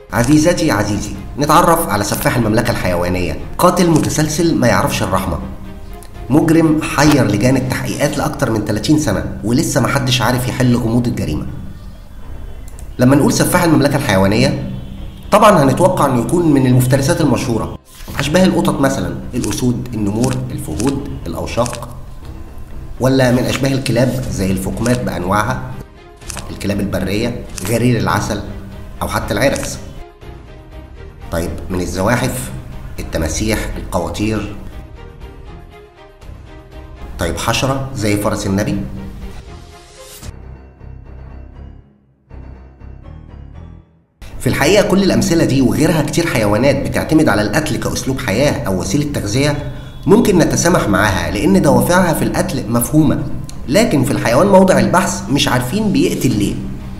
عزيزتي عزيزي نتعرف على سفاح المملكة الحيوانية قاتل متسلسل ما يعرفش الرحمة مجرم حير لجان التحقيقات لأكتر من 30 سنة ولسه محدش عارف يحل غموض الجريمة لما نقول سفاح المملكة الحيوانية طبعا هنتوقع انه يكون من المفترسات المشهورة أشباه القطط مثلا الأسود النمور الفهود الأوشاق ولا من أشباه الكلاب زي الفقمات بأنواعها الكلاب البرية غرير العسل أو حتى العرس طيب من الزواحف التماسيح القواطير طيب حشرة زي فرس النبي في الحقيقة كل الأمثلة دي وغيرها كتير حيوانات بتعتمد على القتل كأسلوب حياة أو وسيلة تغذية ممكن نتسامح معاها لأن دوافعها في القتل مفهومة لكن في الحيوان موضع البحث مش عارفين بيقتل ليه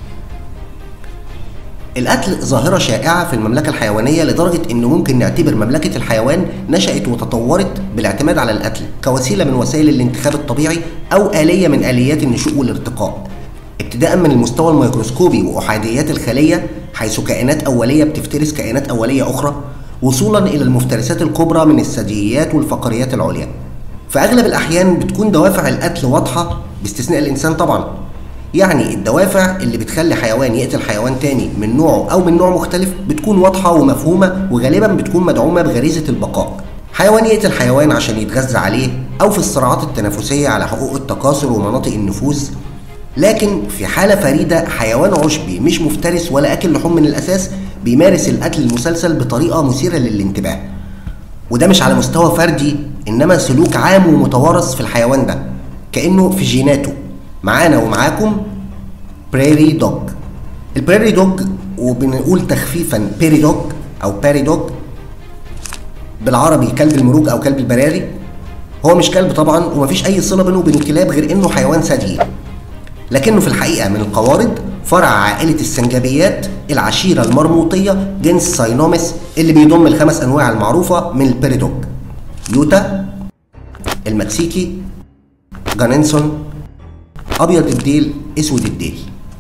القتل ظاهرة شائعة في المملكة الحيوانية لدرجة إنه ممكن نعتبر مملكة الحيوان نشأت وتطورت بالاعتماد على القتل كوسيلة من وسائل الانتخاب الطبيعي أو آلية من آليات النشوء والارتقاء. ابتداء من المستوى الميكروسكوبي وأحاديات الخلية حيث كائنات أولية بتفترس كائنات أولية أخرى وصولا إلى المفترسات الكبرى من الثدييات والفقريات العليا. في أغلب الأحيان بتكون دوافع القتل واضحة باستثناء الإنسان طبعا يعني الدوافع اللي بتخلي حيوان يقتل حيوان تاني من نوعه او من نوع مختلف بتكون واضحه ومفهومه وغالبا بتكون مدعومه بغريزه البقاء حيوان يقتل حيوان عشان يتغذى عليه او في الصراعات التنافسيه على حقوق التكاثر ومناطق النفوذ لكن في حاله فريده حيوان عشبي مش مفترس ولا اكل لحوم من الاساس بيمارس القتل المسلسل بطريقه مثيره للانتباه وده مش على مستوى فردي انما سلوك عام ومتوارث في الحيوان ده كانه في جيناته معانا ومعاكم بريري دوج البريري دوج وبنقول تخفيفا بيري دوج او باري دوج بالعربي كلب المروج او كلب البراري هو مش كلب طبعا ومفيش اي صله بينه وبين الكلاب غير انه حيوان ثديي لكنه في الحقيقه من القوارض فرع عائله السنجابيات العشيره المرموطيه جنس ساينومس اللي بيضم الخمس انواع المعروفه من البيري دوج يوتا المكسيكي جانينسون ابيض الديل اسود الديل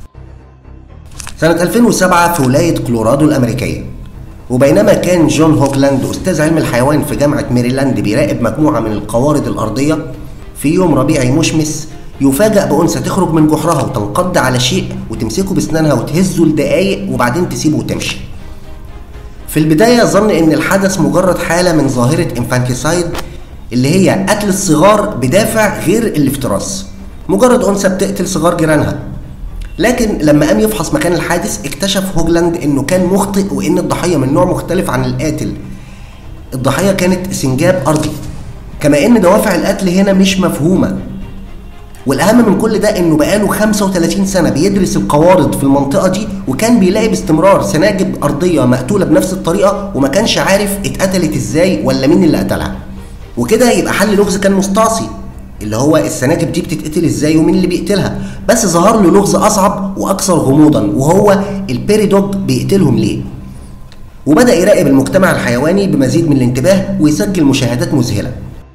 سنة 2007 في ولاية كولورادو الأمريكية وبينما كان جون هوكلاند أستاذ علم الحيوان في جامعة ميريلاند بيراقب مجموعة من القوارض الأرضية في يوم ربيعي مشمس يفاجأ بأنثى تخرج من جحرها وتنقض على شيء وتمسكه بأسنانها وتهزه لدقايق وبعدين تسيبه وتمشي. في البداية ظن إن الحدث مجرد حالة من ظاهرة انفانتيسايد اللي هي قتل الصغار بدافع غير الافتراس. مجرد أنثى بتقتل صغار جيرانها لكن لما قام يفحص مكان الحادث اكتشف هوجلاند انه كان مخطئ وان الضحيه من نوع مختلف عن القاتل الضحيه كانت سنجاب ارضي كما ان دوافع القتل هنا مش مفهومه والاهم من كل ده انه بقاله 35 سنه بيدرس القوارض في المنطقه دي وكان بيلاقي باستمرار سناجب ارضيه مقتوله بنفس الطريقه وما كانش عارف اتقتلت ازاي ولا مين اللي قتلها وكده يبقى حل لغز كان مستعصي اللي هو السناجب دي بتتقتل ازاي ومين اللي بيقتلها بس ظهر له لغز اصعب واكثر غموضا وهو البيريدوج بيقتلهم ليه وبدا يراقب المجتمع الحيواني بمزيد من الانتباه ويسجل مشاهدات مذهله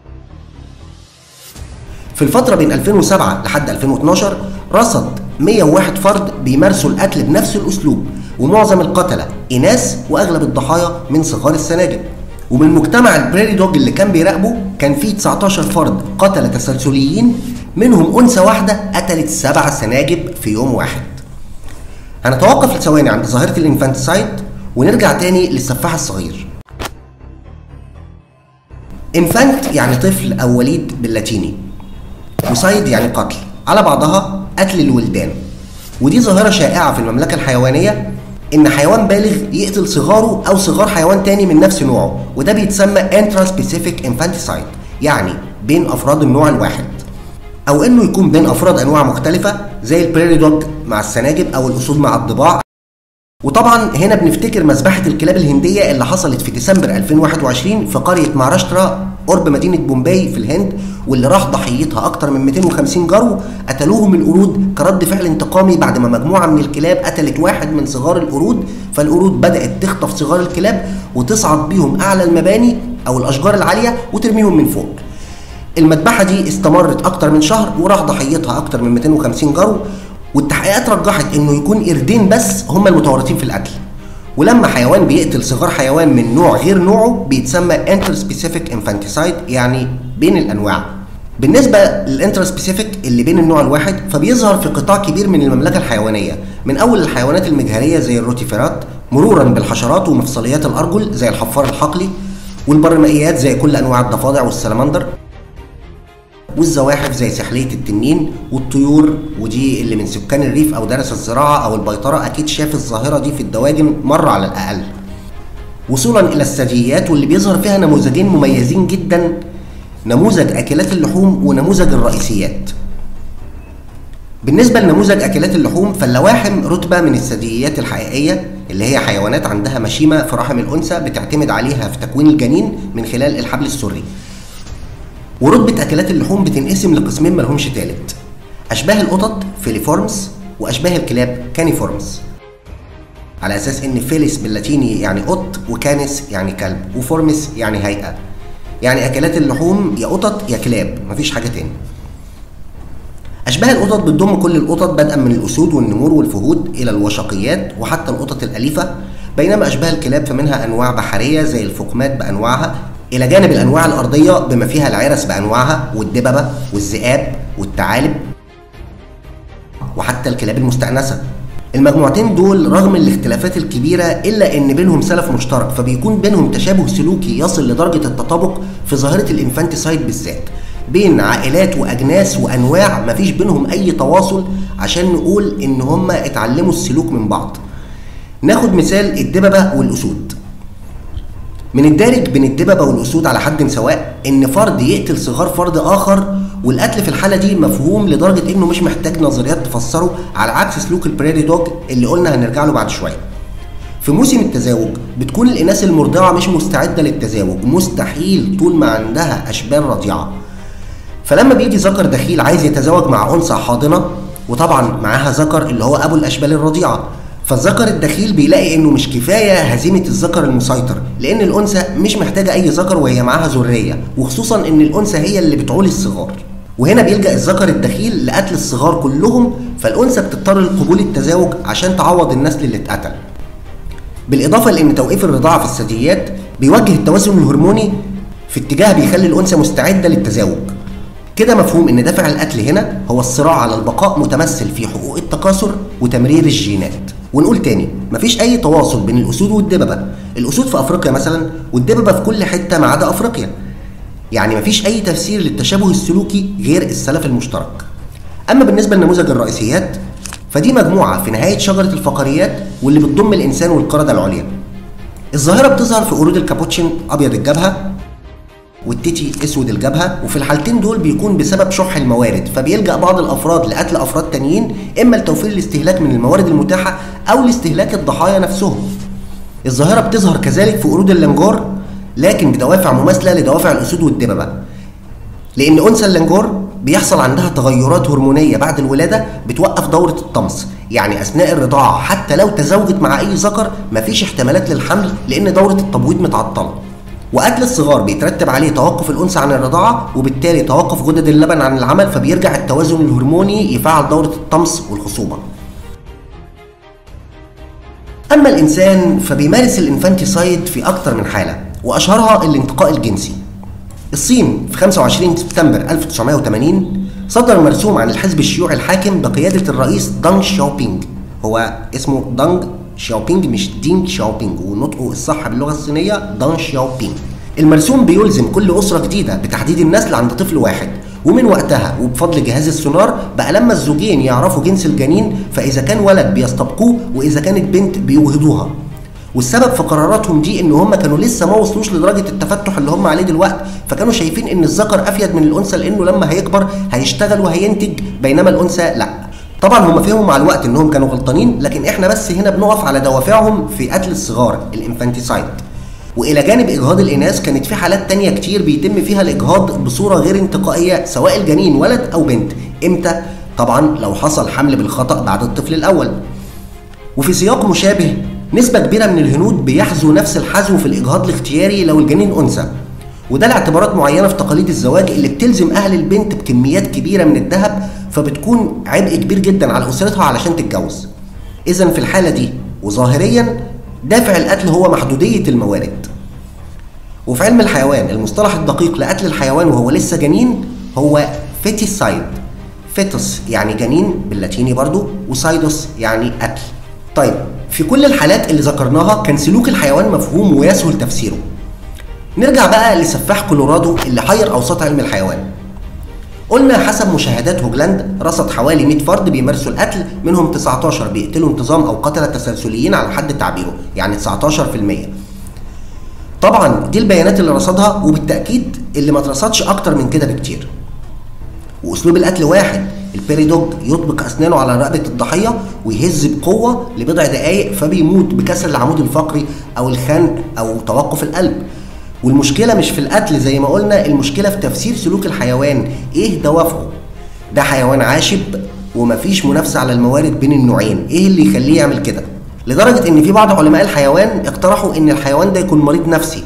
في الفترة بين 2007 لحد 2012 رصد 101 فرد بيمارسوا القتل بنفس الأسلوب ومعظم القتلة إناث وأغلب الضحايا من صغار السناجب ومن مجتمع البريري دوج اللي كان بيراقبه كان فيه 19 فرد قتلة تسلسليين منهم أنثى واحدة قتلت سبع سناجب في يوم واحد. هنتوقف لثواني عند ظاهرة الانفانتسايد ونرجع تاني للسفاح الصغير. انفانت يعني طفل أو وليد باللاتيني. وسايد يعني قتل، على بعضها قتل الولدان. ودي ظاهرة شائعة في المملكة الحيوانية ان حيوان بالغ يقتل صغاره او صغار حيوان تاني من نفس نوعه وده بيتسمى انترا سبيسيفيك انفانتيسايد يعني بين افراد النوع الواحد او انه يكون بين افراد انواع مختلفه زي البريري دوج مع السناجب او الاسود مع الضباع وطبعا هنا بنفتكر مذبحة الكلاب الهندية اللي حصلت في ديسمبر 2021 في قرية مهاراشترا قرب مدينة بومباي في الهند واللي راح ضحيتها أكتر من 250 جرو قتلوهم القرود كرد فعل انتقامي بعد ما مجموعة من الكلاب قتلت واحد من صغار القرود فالقرود بدأت تخطف صغار الكلاب وتصعد بيهم أعلى المباني أو الأشجار العالية وترميهم من فوق المذبحة دي استمرت أكتر من شهر وراح ضحيتها أكتر من 250 جرو والتحقيقات رجحت انه يكون قردين بس هم المتورطين في القتل ولما حيوان بيقتل صغار حيوان من نوع غير نوعه بيتسمى انتر سبيسيفيك انفانتيسايد يعني بين الانواع بالنسبة للانترا سبيسيفيك اللي بين النوع الواحد فبيظهر في قطاع كبير من المملكة الحيوانية من أول الحيوانات المجهرية زي الروتيفيرات مرورا بالحشرات ومفصليات الأرجل زي الحفار الحقلي والبرمائيات زي كل أنواع الضفادع والسلمندر والزواحف زي سحلية التنين والطيور ودي اللي من سكان الريف أو درس الزراعة أو البيطرة أكيد شاف الظاهرة دي في الدواجن مرة على الأقل وصولا إلى الثدييات واللي بيظهر فيها نموذجين مميزين جدا نموذج أكلات اللحوم ونموذج الرئيسيات بالنسبة لنموذج أكلات اللحوم فاللواحم رتبة من الثدييات الحقيقية اللي هي حيوانات عندها مشيمة في رحم الأنثى بتعتمد عليها في تكوين الجنين من خلال الحبل السري ورتبة أكلات اللحوم بتنقسم لقسمين ملهمش تالت أشباه القطط فيليفورمز وأشباه الكلاب كانيفورمز على أساس إن فيليس باللاتيني يعني قط وكانس يعني كلب وفورمس يعني هيئة يعني أكلات اللحوم يا قطط يا كلاب مفيش حاجة تاني أشباه القطط بتضم كل القطط بدءا من الأسود والنمور والفهود إلى الوشقيات وحتى القطط الأليفة بينما أشباه الكلاب فمنها أنواع بحرية زي الفقمات بأنواعها إلى جانب الأنواع الأرضية بما فيها العرس بأنواعها والدببة والذئاب والثعالب وحتى الكلاب المستأنسة المجموعتين دول رغم الاختلافات الكبيرة إلا إن بينهم سلف مشترك فبيكون بينهم تشابه سلوكي يصل لدرجة التطابق في ظاهرة الانفانتيسايد بالذات بين عائلات وأجناس وأنواع مفيش بينهم أي تواصل عشان نقول إن هما اتعلموا السلوك من بعض ناخد مثال الدببة والأسود من الدارج بين الدببة والأسود على حد سواء إن فرد يقتل صغار فرد آخر والقتل في الحالة دي مفهوم لدرجة إنه مش محتاج نظريات تفسره على عكس سلوك البريري دوج اللي قلنا هنرجع له بعد شوية. في موسم التزاوج بتكون الإناث المرضعة مش مستعدة للتزاوج مستحيل طول ما عندها أشبال رضيعة. فلما بيجي ذكر دخيل عايز يتزوج مع أنثى حاضنة وطبعا معاها ذكر اللي هو أبو الأشبال الرضيعة فالذكر الدخيل بيلاقي انه مش كفايه هزيمه الذكر المسيطر لان الانثى مش محتاجه اي ذكر وهي معاها ذريه وخصوصا ان الانثى هي اللي بتعول الصغار وهنا بيلجا الذكر الدخيل لقتل الصغار كلهم فالانثى بتضطر لقبول التزاوج عشان تعوض النسل اللي اتقتل بالاضافه لان توقيف الرضاعه في الثدييات بيوجه التوازن الهرموني في اتجاه بيخلي الانثى مستعده للتزاوج كده مفهوم ان دافع القتل هنا هو الصراع على البقاء متمثل في حقوق التكاثر وتمرير الجينات ونقول تاني مفيش اي تواصل بين الاسود والدببه الاسود في افريقيا مثلا والدببه في كل حته ما عدا افريقيا يعني مفيش اي تفسير للتشابه السلوكي غير السلف المشترك اما بالنسبه لنموذج الرئيسيات فدي مجموعه في نهايه شجره الفقريات واللي بتضم الانسان والقرده العليا الظاهره بتظهر في قرود الكابوتشين ابيض الجبهه والتيتي اسود الجبهه وفي الحالتين دول بيكون بسبب شح الموارد فبيلجا بعض الافراد لقتل افراد تانيين اما لتوفير الاستهلاك من الموارد المتاحه او لاستهلاك الضحايا نفسهم الظاهره بتظهر كذلك في قرود اللنجار لكن بدوافع مماثله لدوافع الاسود والدببه لان انثى اللنجار بيحصل عندها تغيرات هرمونيه بعد الولاده بتوقف دوره الطمس يعني اثناء الرضاعه حتى لو تزوجت مع اي ذكر مفيش احتمالات للحمل لان دوره التبويض متعطله وقتل الصغار بيترتب عليه توقف الانثى عن الرضاعه وبالتالي توقف غدد اللبن عن العمل فبيرجع التوازن الهرموني يفعل دوره الطمس والخصوبه اما الانسان فبيمارس الانفانتيسايد في اكتر من حاله واشهرها الانتقاء الجنسي الصين في 25 سبتمبر 1980 صدر مرسوم عن الحزب الشيوعي الحاكم بقياده الرئيس دانغ شاوبينج هو اسمه دانغ شاوبينج مش دينج شاوبينج ونطقه الصح باللغه الصينيه دان شاوبينج المرسوم بيلزم كل اسره جديده بتحديد النسل عند طفل واحد ومن وقتها وبفضل جهاز السونار بقى لما الزوجين يعرفوا جنس الجنين فاذا كان ولد بيستبقوه واذا كانت بنت بيوهدوها والسبب في قراراتهم دي ان هم كانوا لسه ما وصلوش لدرجه التفتح اللي هم عليه دلوقتي فكانوا شايفين ان الذكر افيد من الانثى لانه لما هيكبر هيشتغل وهينتج بينما الانثى لا طبعا هم فهموا مع الوقت انهم كانوا غلطانين لكن احنا بس هنا بنقف على دوافعهم في قتل الصغار الانفانتيسايد والى جانب اجهاض الاناث كانت في حالات تانية كتير بيتم فيها الاجهاض بصوره غير انتقائيه سواء الجنين ولد او بنت امتى طبعا لو حصل حمل بالخطا بعد الطفل الاول وفي سياق مشابه نسبة كبيرة من الهنود بيحذو نفس الحذو في الإجهاض الاختياري لو الجنين أنثى وده لاعتبارات معينة في تقاليد الزواج اللي بتلزم أهل البنت بكميات كبيرة من الذهب فبتكون عبء كبير جدا على أسرتها علشان تتجوز إذا في الحالة دي وظاهريا دافع القتل هو محدودية الموارد وفي علم الحيوان المصطلح الدقيق لقتل الحيوان وهو لسه جنين هو فيتيسايد فيتوس يعني جنين باللاتيني برضو وسايدوس يعني قتل طيب في كل الحالات اللي ذكرناها كان سلوك الحيوان مفهوم ويسهل تفسيره نرجع بقى لسفاح كولورادو اللي حير اوساط علم الحيوان قلنا حسب مشاهدات هوجلاند رصد حوالي 100 فرد بيمارسوا القتل منهم 19 بيقتلوا انتظام او قتله تسلسليين على حد تعبيره يعني 19% طبعا دي البيانات اللي رصدها وبالتاكيد اللي ما اترصدش اكتر من كده بكتير واسلوب القتل واحد البيريدوج يطبق اسنانه على رقبه الضحيه ويهز بقوه لبضع دقائق فبيموت بكسر العمود الفقري او الخنق او توقف القلب والمشكله مش في القتل زي ما قلنا المشكله في تفسير سلوك الحيوان ايه دوافعه ده حيوان عاشب ومفيش منافسه على الموارد بين النوعين ايه اللي يخليه يعمل كده لدرجه ان في بعض علماء الحيوان اقترحوا ان الحيوان ده يكون مريض نفسي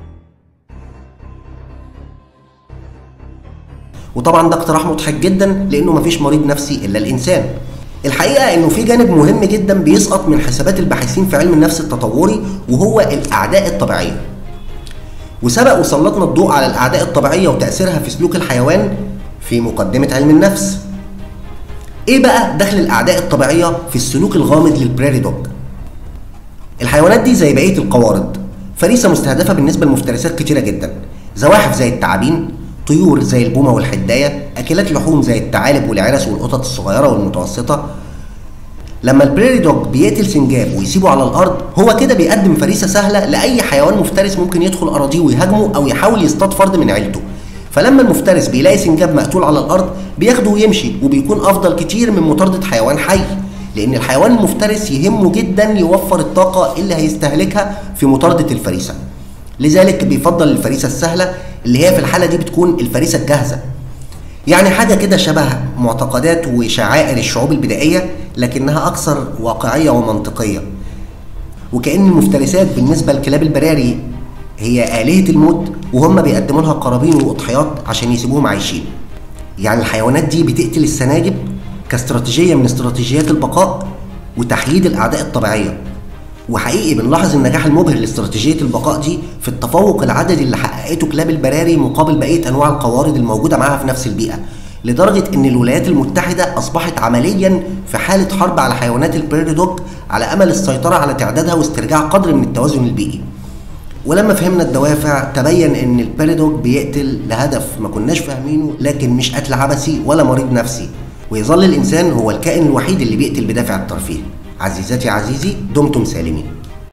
وطبعا ده اقتراح مضحك جدا لانه مفيش مريض نفسي الا الانسان الحقيقه انه في جانب مهم جدا بيسقط من حسابات الباحثين في علم النفس التطوري وهو الاعداء الطبيعيه وسبق وسلطنا الضوء على الاعداء الطبيعيه وتاثيرها في سلوك الحيوان في مقدمه علم النفس ايه بقى دخل الاعداء الطبيعيه في السلوك الغامض للبريري دوج الحيوانات دي زي بقيه القوارض فريسه مستهدفه بالنسبه لمفترسات كتيره جدا زواحف زي التعابين طيور زي البومه والحدايه اكلات لحوم زي الثعالب والعرس والقطط الصغيره والمتوسطه لما البريري دوج بيقتل سنجاب ويسيبه على الارض هو كده بيقدم فريسه سهله لاي حيوان مفترس ممكن يدخل اراضيه ويهاجمه او يحاول يصطاد فرد من عيلته فلما المفترس بيلاقي سنجاب مقتول على الارض بياخده ويمشي وبيكون افضل كتير من مطارده حيوان حي لان الحيوان المفترس يهمه جدا يوفر الطاقه اللي هيستهلكها في مطارده الفريسه لذلك بيفضل الفريسه السهله اللي هي في الحاله دي بتكون الفريسه الجاهزه يعني حاجه كده شبه معتقدات وشعائر الشعوب البدائيه لكنها اكثر واقعيه ومنطقيه وكأن المفترسات بالنسبه لكلاب البراري هي آلهة الموت وهم بيقدموا لها قرابين وأضحيات عشان يسيبوهم عايشين يعني الحيوانات دي بتقتل السناجب كاستراتيجية من استراتيجيات البقاء وتحييد الأعداء الطبيعية وحقيقي بنلاحظ النجاح المبهر لاستراتيجية البقاء دي في التفوق العددي اللي حققته كلاب البراري مقابل بقية أنواع القوارض الموجودة معاها في نفس البيئة لدرجة إن الولايات المتحدة أصبحت عمليا في حالة حرب على حيوانات البريري دوج على أمل السيطرة على تعدادها واسترجاع قدر من التوازن البيئي ولما فهمنا الدوافع تبين ان البارادوج بيقتل لهدف ما كناش فاهمينه لكن مش قتل عبثي ولا مريض نفسي ويظل الانسان هو الكائن الوحيد اللي بيقتل بدافع الترفيه عزيزاتي عزيزي دمتم سالمين